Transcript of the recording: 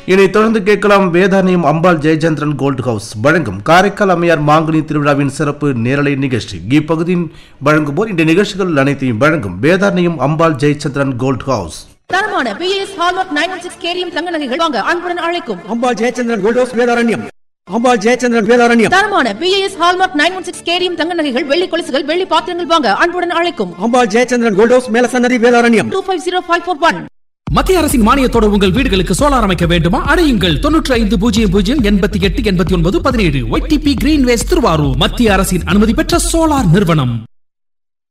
இனி தொடர்ந்து கேட்கலாம் வேதாரண்யம் அம்பாள் ஜெயச்சந்திரன் கோல்ட் ஹவுஸ் வழங்கும் காரைக்கால் அம்மையார் மாங்கனி திருவிழாவின் சிறப்பு நேரலை நிகழ்ச்சி இப்பகுதியின் வழங்குவோர் இந்த நிகழ்ச்சிகள் அனைத்தையும் வழங்கும் வேதாரண்யம் அம்பாள் ஜெயச்சந்திரன் கோல்ட் ஹவுஸ் தரமான BS hallmark nine one six கேரியம் தங்க நகைகள் வாங்க அன்புடன் அழைக்கும் அம்பாள் ஜெயச்சந்திரன் கோல்ட் ஹவுஸ் வேதாரண்யம் அம்பாள் ஜெயச்சந்திரன் வேதாரண்யம் தரமான BS hallmark nine one six கேரியம் தங்க நகைகள் வெள்ளி கொலுசுகள் வெள்ளி பாத்திரங்கள் வாங்க அன்புடன் அழைக்கும் Ambal Jayachandran gold house Melasannathi Vedaranyam two five zero five four one மத்திய அரசின் மானியத்தோடு உங்கள் வீடுகளுக்கு சோலார் அமைக்க வேண்டுமா அடையுங்கள் தொன்னூற்றி ஐந்து பூஜ்ஜியம் பூஜ்ஜியம் எண்பத்தி எட்டு எண்பத்தி ஒன்பது பதினேழு ஒய்டிபி கிரீன்வேஸ் திருவாரூர் மத்திய அரசின் அனுமதி பெற்ற சோலார் நிறுவனம்